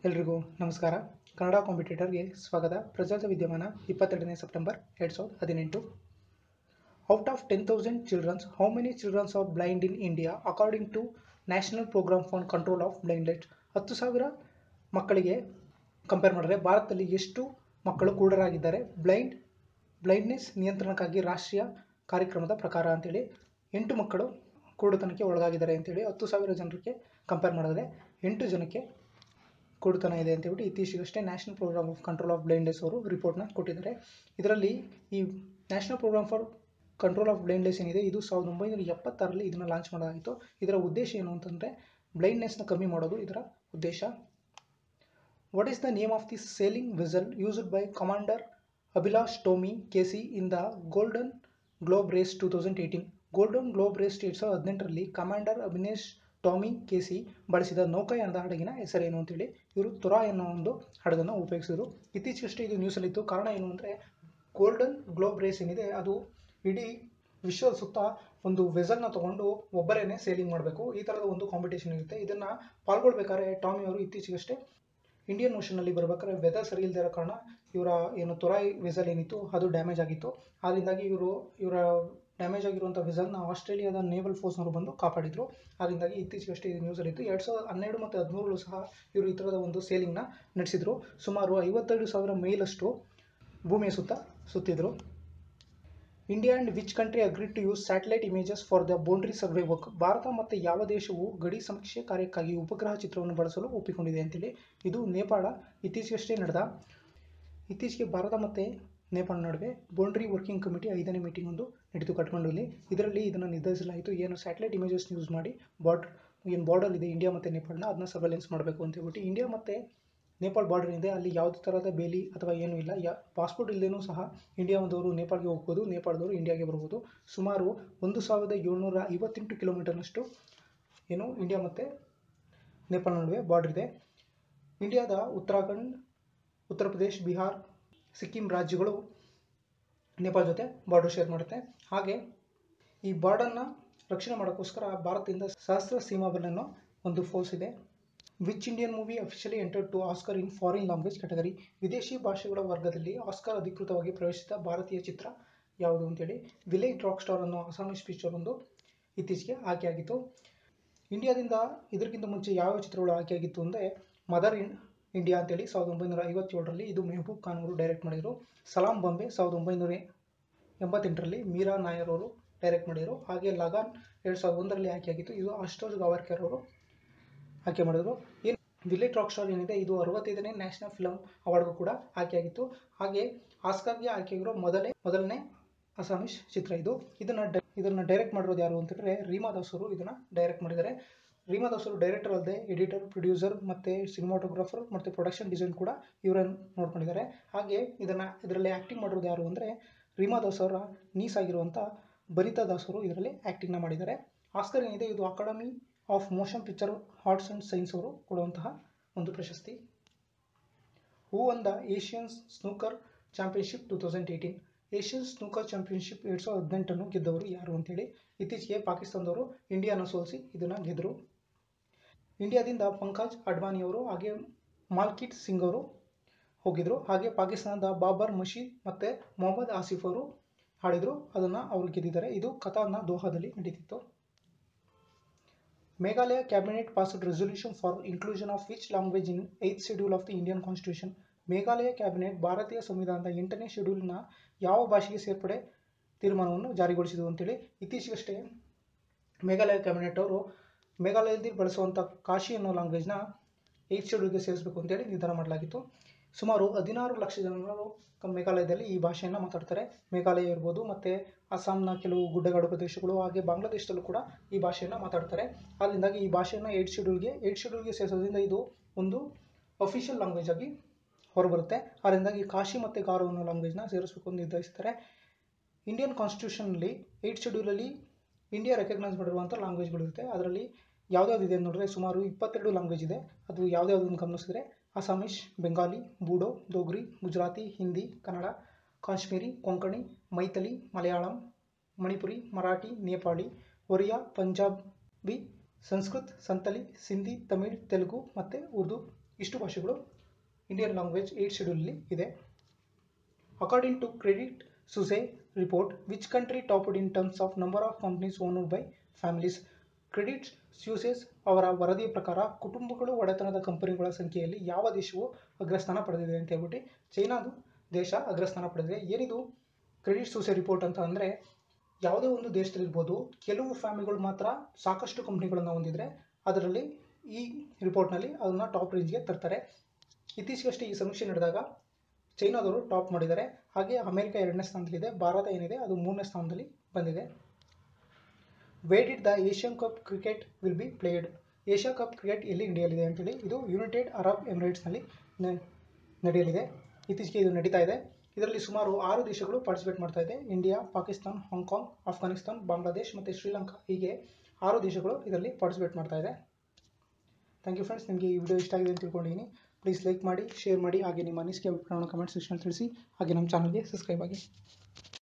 ಎಲ್ರಿಗೂ ನಮಸ್ಕಾರ ಕನ್ನಡ ಕಾಂಪಿಟೇಟರ್ಗೆ ಸ್ವಾಗತ ಪ್ರಚಲಿತ ವಿದ್ಯಮಾನ ಇಪ್ಪತ್ತೆರಡನೇ ಸೆಪ್ಟೆಂಬರ್ ಎರಡು ಸಾವಿರದ ಹದಿನೆಂಟು out of ten thousand childrens how many childrens of blind in India according to national programme for control of blindness ಹತ್ತು ಸಾವಿರ ಮಕ್ಕಳಿಗೆ ಕಂಪೇರ್ ಮಾಡಿದ್ರೆ ಭಾರತದಲ್ಲಿ ಎಷ್ಟು ಮಕ್ಕಳು ಕುರುಡರಾಗಿದ್ದಾರೆ ಬ್ಲೈಂಡ್ ಬ್ಲೈಂಡ್ನೆಸ್ ನಿಯಂತ್ರಣಕ್ಕಾಗಿ ರಾಷ್ಟ್ರೀಯ ಕಾರ್ಯಕ್ರಮದ ಪ್ರಕಾರ ಅಂತೇಳಿ ಎಂಟು ಮಕ್ಕಳು ಕುರುಡುತನಕ್ಕೆ ಒಳಗಾಗಿದ್ದಾರೆ ಅಂತೇಳಿ ಹತ್ತು ಸಾವಿರ ಜನರಿಗೆ ಕಂಪೇರ್ ಮಾಡಿದ್ರೆ ಎಂಟು ಜನಕ್ಕೆ ಕುರುಡುತನ ಇದೆ ಅಂತೇಳ್ಬಿಟ್ಟು ಇತ್ತೀಚೆಗಷ್ಟೇ national programme of control of blindness ಅವರು ರಿಪೋರ್ಟ್ನ ಕೊಟ್ಟಿದ್ದಾರೆ ಇದರಲ್ಲಿ ಈ national programme for control of blindness ಏನಿದೆ ಇದು ಸಾವಿರದ ಒಂಬೈನೂರ ಎಪ್ಪತ್ತಾರರಲ್ಲಿ ಇದನ್ನು ಲಾಂಚ್ ಮಾಡಲಾಯಿತು ಇದರ ಉದ್ದೇಶ ಏನು ಅಂತಂದರೆ ಬ್ಲೈಂಡ್ನೆಸ್ನ ಕಮ್ಮಿ ಮಾಡೋದು ಇದರ ಉದ್ದೇಶ what is the name of the sailing vessel used by commander Abhilash Tomy KC in the golden globe race two thousand eighteen golden globe race ಎರಡು ಸಾವಿರದ ಹದಿನೆಂಟರಲ್ಲಿ ಕಮಾಂಡರ್ ಅಭಿನೇಶ್ ಟಾಮಿ ಕೆಸಿ ಬಳಸಿದ ನೌಕಾಯಾನದ ಹಡಗಿನ ಹೆಸರೇನು ಅಂತೇಳಿ ಇವರು ತುರಾ ಅನ್ನೋ ಒಂದು ಹಡಗನ್ನು ಉಪಯೋಗಿಸಿದ್ರು ಇತ್ತೀಚೆಗಷ್ಟೇ ಇದು ನ್ಯೂಸಲ್ಲಿತ್ತು ಕಾರಣ ಏನು ಅಂದರೆ ಗೋಲ್ಡನ್ ಗ್ಲೋಬ್ ರೇಸ್ ಏನಿದೆ ಅದು ಇಡೀ ವಿಶ್ವದ ಸುತ್ತ ಒಂದು ವೆಸಲ್ನ ತೊಗೊಂಡು ಒಬ್ಬರೇನೆ ಸೇಲಿಂಗ್ ಮಾಡಬೇಕು ಈ ಥರದ ಒಂದು ಕಾಂಪಿಟೇಷನ್ ಇರುತ್ತೆ ಇದನ್ನು ಪಾಲ್ಗೊಳ್ಬೇಕಾದ್ರೆ ಟಾಮಿ ಅವರು ಇತ್ತೀಚೆಗಷ್ಟೇ ಇಂಡಿಯನ್ ಓಷನಲ್ಲಿ ಬರ್ಬೇಕಾದ್ರೆ ವೆದರ್ ಸರಿ ಇಲ್ಲದೆ ಇರೋ ಕಾರಣ ಇವರ ಏನು ತೊರಾಯಿ ವೆಸಲ್ ಏನಿತ್ತು ಅದು ಡ್ಯಾಮೇಜ್ ಆಗಿತ್ತು ಅದರಿಂದಾಗಿ ಇವರು ಇವರ ಡ್ಯಾಮೇಜ್ ಆಗಿರುವಂಥ ವೆಸಲ್ನ ಆಸ್ಟ್ರೇಲಿಯಾದ ನೇವಲ್ ಫೋರ್ಸ್ನವರು ಬಂದು ಕಾಪಾಡಿದರು ಅದರಿಂದಾಗಿ ಇತ್ತೀಚೆಗಷ್ಟೇ ಇದು ನ್ಯೂಸಲ್ಲಿತ್ತು ಎರಡು ಸಾವಿರದ ಹನ್ನೆರಡು ಮತ್ತು ಹದಿಮೂರಲ್ಲೂ ಸಹ ಇವರು ಈ ಥರದ ಒಂದು ಸೇಲಿಂಗ್ನ ನಡೆಸಿದರು ಸುಮಾರು ಐವತ್ತೆರಡು ಸಾವಿರ ಮೈಲಷ್ಟು ಭೂಮಿಯ ಸುತ್ತ ಸುತ್ತಿದ್ರು India and which country agree to use satellite images for the boundary survey work ಭಾರತ ಮತ್ತು ಯಾವ ದೇಶವು ಗಡಿ ಸಮೀಕ್ಷೆ ಕಾರ್ಯಕ್ಕಾಗಿ ಉಪಗ್ರಹ ಚಿತ್ರವನ್ನು ಬಳಸಲು ಒಪ್ಪಿಕೊಂಡಿದೆ ಅಂತೇಳಿ ಇದು ನೇಪಾಳ ಇತ್ತೀಚೆಗಷ್ಟೇ ನಡೆದ ಇತ್ತೀಚೆಗೆ ಭಾರತ ಮತ್ತು ನೇಪಾಳ ನಡುವೆ ಬೌಂಡ್ರಿ ವರ್ಕಿಂಗ್ ಕಮಿಟಿ ಐದನೇ ಮೀಟಿಂಗ್ ಒಂದು ನಡೆದು ಕಟ್ಕೊಂಡಲ್ಲಿ ಇದರಲ್ಲಿ ಇದನ್ನು ನಿರ್ಧರಿಸಲಾಯಿತು ಏನು ಸ್ಯಾಟಲೈಟ್ ಇಮೇಜಸ್ ಯೂಸ್ ಮಾಡಿ ಬಾರ್ಡ್ರ್ ಏನು ಬಾರ್ಡರ್ ಇದೆ ಇಂಡಿಯಾ ಮತ್ತು ನೇಪಾಳನ ಅದನ್ನ ಸರ್ವೆಲೆನ್ಸ್ ಮಾಡಬೇಕು ಅಂತ ಹೇಳ್ಬಿಟ್ಟು ಇಂಡಿಯಾ ಮತ್ತು ನೇಪಾಳ ಬಾರ್ಡರ್ ಇದೆ ಅಲ್ಲಿ ಯಾವುದೇ ಥರದ ಬೇಲಿ ಅಥವಾ ಏನೂ ಇಲ್ಲ ಯಾ ಪಾಸ್ಪೋರ್ಟ್ ಇಲ್ಲದೇನೂ ಸಹ ಇಂಡಿಯಾದವರು ನೇಪಾಳ್ಗೆ ಹೋಗ್ಬೋದು ನೇಪಾಳದವರು ಇಂಡಿಯಾಗೆ ಬರ್ಬೋದು ಸುಮಾರು ಒಂದು ಸಾವಿರದ ಏಳ್ನೂರ ಐವತ್ತೆಂಟು ಕಿಲೋಮೀಟರ್ನಷ್ಟು ಏನು ಇಂಡಿಯಾ ಮತ್ತು ನೇಪಾಳ ನಡುವೆ ಬಾರ್ಡರ್ ಇದೆ ಇಂಡಿಯಾದ ಉತ್ತರಾಖಂಡ್ ಉತ್ತರ ಪ್ರದೇಶ್ ಬಿಹಾರ್ ಸಿಕ್ಕಿಂ ರಾಜ್ಯಗಳು ನೇಪಾಳ ಜೊತೆ ಬಾರ್ಡರ್ ಶೇರ್ ಮಾಡುತ್ತೆ ಹಾಗೆ ಈ ಬಾರ್ಡರ್ನ ರಕ್ಷಣೆ ಮಾಡೋಕ್ಕೋಸ್ಕರ ಭಾರತದಿಂದ ಸಹಸ್ರ ಸೀಮಾ ಬಲ್ ಅನ್ನೋ ಒಂದು ಫೋರ್ಸ್ ಇದೆ which Indian movie officially enter to Oscar in foreign language category ವಿದೇಶಿ ಭಾಷೆಗಳ ವರ್ಗದಲ್ಲಿ ಆಸ್ಕರ್ ಅಧಿಕೃತವಾಗಿ ಪ್ರವೇಶಿಸಿದ ಭಾರತೀಯ ಚಿತ್ರ ಯಾವುದು ಅಂತೇಳಿ ವಿಲೇಜ್ ರಾಕ್ ಸ್ಟಾರ್ ಅನ್ನೋ ಅಸಾಮೀಸ್ ಪಿಕ್ಚರ್ ಒಂದು ಇತ್ತೀಚೆಗೆ ಆಯ್ಕೆಯಾಗಿತ್ತು ಇಂಡಿಯಾದಿಂದ ಇದಕ್ಕಿಂತ ಮುಂಚೆ ಯಾವ ಚಿತ್ರಗಳು ಆಯ್ಕೆಯಾಗಿತ್ತು ಅಂದರೆ ಮದರ್ ಇನ್ ಇಂಡಿಯಾ ಅಂತೇಳಿ ಸಾವಿರದ ಒಂಬೈನೂರ ಐವತ್ತೇಳರಲ್ಲಿ ಇದು ಮೆಹಬೂಬ್ ಖಾನ್ ಅವರು ಡೈರೆಕ್ಟ್ ಮಾಡಿದರು ಸಲಾಂ ಬಾಂಬೆ ಸಾವಿರದ ಒಂಬೈನೂರ ಎಂಬತ್ತೆಂಟರಲ್ಲಿ ಮೀರಾ ನಾಯರ್ ಅವರು ಡೈರೆಕ್ಟ್ ಮಾಡಿದರು ಹಾಗೆ ಲಗಾನ್ ಎರಡು ಸಾವಿರದ ಒಂದರಲ್ಲಿ ಆಯ್ಕೆಯಾಗಿತ್ತು ಇದು ಅಷ್ಟೋಜ್ ಗಾವರ್ಕರ್ ಅವರು ಆಯ್ಕೆ ಮಾಡಿದರು ಏನು ವಿಲೇಟ್ ರಾಕ್ ಸ್ಟಾರ್ ಏನಿದೆ ಇದು ಅರವತ್ತೈದನೇ ನ್ಯಾಷನಲ್ ಫಿಲಮ್ ಅವಾರ್ಡ್ಗೂ ಕೂಡ ಆಯ್ಕೆಯಾಗಿತ್ತು ಹಾಗೆ ಆಸ್ಕರ್ಗೆ ಆಯ್ಕೆಯಾಗಿರೋ ಮೊದಲೇ ಮೊದಲನೇ ಅಸಾಮೀಸ್ ಚಿತ್ರ ಇದು ಇದನ್ನು ಡೈ ಇದನ್ನು ಡೈರೆಕ್ಟ್ ಮಾಡಿರೋದು ಯಾರು ಅಂತಂದರೆ ರೀಮಾ ದಾಸ್ ಅವರು ಇದನ್ನು ಡೈರೆಕ್ಟ್ ಮಾಡಿದ್ದಾರೆ ರೀಮಾ ದಾಸ್ ಅವರು ಡೈರೆಕ್ಟರ್ ಅಲ್ಲದೆ ಎಡಿಟರ್ ಪ್ರೊಡ್ಯೂಸರ್ ಮತ್ತು ಸಿನಿಮಾಟೋಗ್ರಾಫರ್ ಮತ್ತು ಪ್ರೊಡಕ್ಷನ್ ಡಿಸೈನ್ ಕೂಡ ಇವರನ್ನು ನೋಡ್ಕೊಂಡಿದ್ದಾರೆ ಹಾಗೆ ಇದನ್ನು ಇದರಲ್ಲಿ ಆ್ಯಕ್ಟಿಂಗ್ ಮಾಡಿರೋದು ಯಾರು ಅಂದರೆ ರೀಮಾ ದಾಸ್ ಅವರ ನೀಸ್ ಆಗಿರುವಂಥ ಬನಿತಾ ದಾಸ್ ಅವರು ಇದರಲ್ಲಿ ಆ್ಯಕ್ಟಿಂಗ್ನ ಮಾಡಿದ್ದಾರೆ ಆಸ್ಕರ್ ಏನಿದೆ ಇದು academy of motion picture arts and science ಅವರು ಕೊಡುವಂತಹ ಒಂದು ಪ್ರಶಸ್ತಿ who won the Asian snooker championship two thousand eighteen Asian snooker championship ಎರಡು ಸಾವಿರದ ಹದಿನೆಂಟನ್ನು ಗೆದ್ದವರು ಯಾರು ಅಂತೇಳಿ ಇತ್ತೀಚೆಗೆ ಪಾಕಿಸ್ತಾನದವರು ಇಂಡಿಯಾನ ಸೋಲಿಸಿ ಇದನ್ನು ಗೆದ್ದರು ಇಂಡಿಯಾದಿಂದ ಪಂಕಜ್ ಅಡ್ವಾಣಿಯವರು ಹಾಗೆ ಮಾಲ್ಕಿಟ್ ಸಿಂಗ್ ಅವರು ಹೋಗಿದ್ರು ಹಾಗೆ ಪಾಕಿಸ್ತಾನದ ಬಾಬರ್ ಮಶೀದ್ ಮತ್ತು ಮೊಹಮ್ಮದ್ ಆಸಿಫ್ ಅವರು ಆಡಿದರು ಅದನ್ನು ಅವರು ಗೆದ್ದಿದ್ದಾರೆ ಇದು ಕತಾರ್ನ ದೋಹಾದಲ್ಲಿ ನಡೀತಿತ್ತು Meghalaya cabinet passed resolution for inclusion of which language in eighth schedule of the Indian constitution Meghalaya cabinet ಭಾರತೀಯ ಸಂವಿಧಾನದ ಎಂಟನೇ ಶೆಡ್ಯೂಲ್ನ ಯಾವ ಭಾಷೆಗೆ ಸೇರ್ಪಡೆ ತೀರ್ಮಾನವನ್ನು ಜಾರಿಗೊಳಿಸಿದರು ಅಂತೇಳಿ ಇತ್ತೀಚೆಗಷ್ಟೇ ಮೇಘಾಲಯ ಕ್ಯಾಬಿನೆಟ್ ಅವರು ಮೇಘಾಲಯದಲ್ಲಿ ಬಳಸುವಂಥ ಕಾಶಿ ಅನ್ನೋ ಲ್ಯಾಂಗ್ವೇಜ್ನ ಏತ್ ಶೆಡ್ಯೂಲ್ಗೆ ಸೇರಿಸಬೇಕು ಅಂತೇಳಿ ನಿರ್ಧಾರ ಮಾಡಲಾಗಿತ್ತು ಸುಮಾರು ಹದಿನಾರು ಲಕ್ಷ ಜನರು ಮೇಘಾಲಯದಲ್ಲಿ ಈ ಭಾಷೆಯನ್ನು ಮಾತಾಡ್ತಾರೆ ಮೇಘಾಲಯ ಇರ್ಬೋದು ಮತ್ತು ಅಸ್ಸಾಂನ ಕೆಲವು ಗುಡ್ಡಗಾಡು ಪ್ರದೇಶಗಳು ಹಾಗೆ ಬಾಂಗ್ಲಾದೇಶದಲ್ಲೂ ಕೂಡ ಈ ಭಾಷೆಯನ್ನು ಮಾತಾಡ್ತಾರೆ ಅದರಿಂದಾಗಿ ಈ ಭಾಷೆಯನ್ನು ಏಟ್ ಶೆಡ್ಯೂಲ್ಗೆ ಏಟ್ ಶೆಡ್ಯೂಲ್ಗೆ ಸೇರಿಸೋದ್ರಿಂದ ಇದು ಒಂದು ಅಫಿಷಿಯಲ್ ಲ್ಯಾಂಗ್ವೇಜ್ ಆಗಿ ಹೊರಬರುತ್ತೆ ಅದರಿಂದಾಗಿ ಕಾಶಿ ಮತ್ತು ಗಾರೋ ಅನ್ನೋ ಲ್ಯಾಂಗ್ವೇಜ್ನ ಸೇರಿಸಬೇಕು ಅಂತ ನಿರ್ಧರಿಸ್ತಾರೆ ಇಂಡಿಯನ್ ಕಾನ್ಸ್ಟಿಟ್ಯೂಷನಲ್ಲಿ ಏಟ್ ಶೆಡ್ಯೂಲಲ್ಲಿ ಇಂಡಿಯಾ ರೆಕಗ್ನೈಸ್ ಮಾಡಿರುವಂಥ ಲ್ಯಾಂಗ್ವೇಜ್ಗಳಿರುತ್ತೆ ಅದರಲ್ಲಿ ಯಾವುದ್ಯಾವ್ದಿದೆ ನೋಡಿದ್ರೆ ಸುಮಾರು ಇಪ್ಪತ್ತೆರಡು ಲ್ಯಾಂಗ್ವೇಜ್ ಇದೆ ಅದು ಯಾವುದ್ಯಾವುದನ್ನು ಗಮನಿಸಿದ್ರೆ ಅಸಾಮೀಷ್ ಬೆಂಗಾಲಿ ಬೂಡೋ ದೋಗ್ರಿ ಗುಜರಾತಿ ಹಿಂದಿ ಕನ್ನಡ ಕಾಶ್ಮೀರಿ ಕೊಂಕಣಿ ಮೈಥಿಲಿ ಮಲಯಾಳಂ ಮಣಿಪುರಿ ಮರಾಠಿ ನೇಪಾಳಿ ಒರಿಯಾ ಪಂಜಾಬಿ ಸಂಸ್ಕೃತ್ ಸಂತಲಿ ಸಿಂಧಿ ತಮಿಳ್ ತೆಲುಗು ಮತ್ತು ಉರ್ದು ಇಷ್ಟು ಭಾಷೆಗಳು ಇಂಡಿಯನ್ ಲ್ಯಾಂಗ್ವೇಜ್ ಏಟ್ ಶೆಡ್ಯೂಲಲ್ಲಿ ಇದೆ according to credit Suisse report which country topped in terms of number of companies owned by families credit Suisse ಅವರ ವರದಿಯ ಪ್ರಕಾರ ಕುಟುಂಬಗಳು ಒಡೆತನದ ಕಂಪನಿಗಳ ಸಂಖ್ಯೆಯಲ್ಲಿ ಯಾವ ದೇಶವು ಅಗ್ರಸ್ಥಾನ ಪಡೆದಿದೆ ಅಂತ ಹೇಳ್ಬಿಟ್ಟು ಚೈನಾದು ದೇಶ ಅಗ್ರಸ್ಥಾನ ಪಡೆದಿದೆ ಏನಿದು ಕ್ರೆಡಿಟ್ ಸೂಸೆ ರಿಪೋರ್ಟ್ ಅಂತ ಅಂದರೆ ಯಾವುದೇ ಒಂದು ದೇಶದಲ್ಲಿರ್ಬೋದು ಕೆಲವು ಫ್ಯಾಮಿಲಿಗಳು ಮಾತ್ರ ಸಾಕಷ್ಟು ಕಂಪ್ನಿಗಳನ್ನು ಹೊಂದಿದ್ರೆ ಅದರಲ್ಲಿ ಈ ರಿಪೋರ್ಟ್ನಲ್ಲಿ ಅದನ್ನು ಟಾಪ್ ರೇಂಜ್ಗೆ ತರ್ತಾರೆ ಇತ್ತೀಚೆಗಷ್ಟೇ ಈ ಸಮೀಕ್ಷೆ ನಡೆದಾಗ ಚೈನಾದವರು ಟಾಪ್ ಮಾಡಿದ್ದಾರೆ ಹಾಗೆ ಅಮೆರಿಕ ಎರಡನೇ ಸ್ಥಾನದಲ್ಲಿದೆ ಭಾರತ ಏನಿದೆ ಅದು ಮೂರನೇ ಸ್ಥಾನದಲ್ಲಿ ಬಂದಿದೆ where did the Asian cup cricket will be played Asia cup cricket ಎಲ್ಲಿ ನಡೆಯಲಿದೆ ಅಂತೇಳಿ ಇದು ಯುನೈಟೆಡ್ ಅರಬ್ ಎಮಿರೇಟ್ಸ್ನಲ್ಲಿ ನ- ನಡೆಯಲಿದೆ ಇತ್ತೀಚೆಗೆ ಇದು ನಡೀತಾ ಇದೆ ಇದರಲ್ಲಿ ಸುಮಾರು ಆರು ದೇಶಗಳು ಪಾರ್ಟಿಸಿಪೇಟ್ ಮಾಡ್ತಾ ಇದೆ ಇಂಡಿಯಾ ಪಾಕಿಸ್ತಾನ್ ಹಾಂಗ್ಕಾಂಗ್ ಆಫ್ಘಾನಿಸ್ತಾನ್ ಬಾಂಗ್ಲಾದೇಶ್ ಮತ್ತು ಶ್ರೀಲಂಕಾ ಹೀಗೆ ಆರು ದೇಶಗಳು ಇದರಲ್ಲಿ ಪಾರ್ಟಿಸಿಪೇಟ್ ಮಾಡ್ತಾ ಇದೆ ಥ್ಯಾಂಕ್ ಯು ಫ್ರೆಂಡ್ಸ್ ನಿಮಗೆ ಈ ವಿಡಿಯೋ ಇಷ್ಟ ಆಗಿದೆ ಅಂತ ತಿಳ್ಕೊಂಡಿದ್ದೀನಿ ಪ್ಲೀಸ್ ಲೈಕ್ ಮಾಡಿ ಶೇರ್ ಮಾಡಿ ಹಾಗೆ ನಿಮ್ಮ ಅನಿಸಿಕೆ ಅಭಿಪ್ರಾಯವನ್ನು ಕಮೆಂಟ್ ಸೆಕ್ಷನ್ ತಿಳಿಸಿ ಹಾಗೆ ನಮ್ಮ ಚಾನಲ್ಗೆ ಸಬ್ಸ್ಕ್ರೈಬ್ ಆಗಿ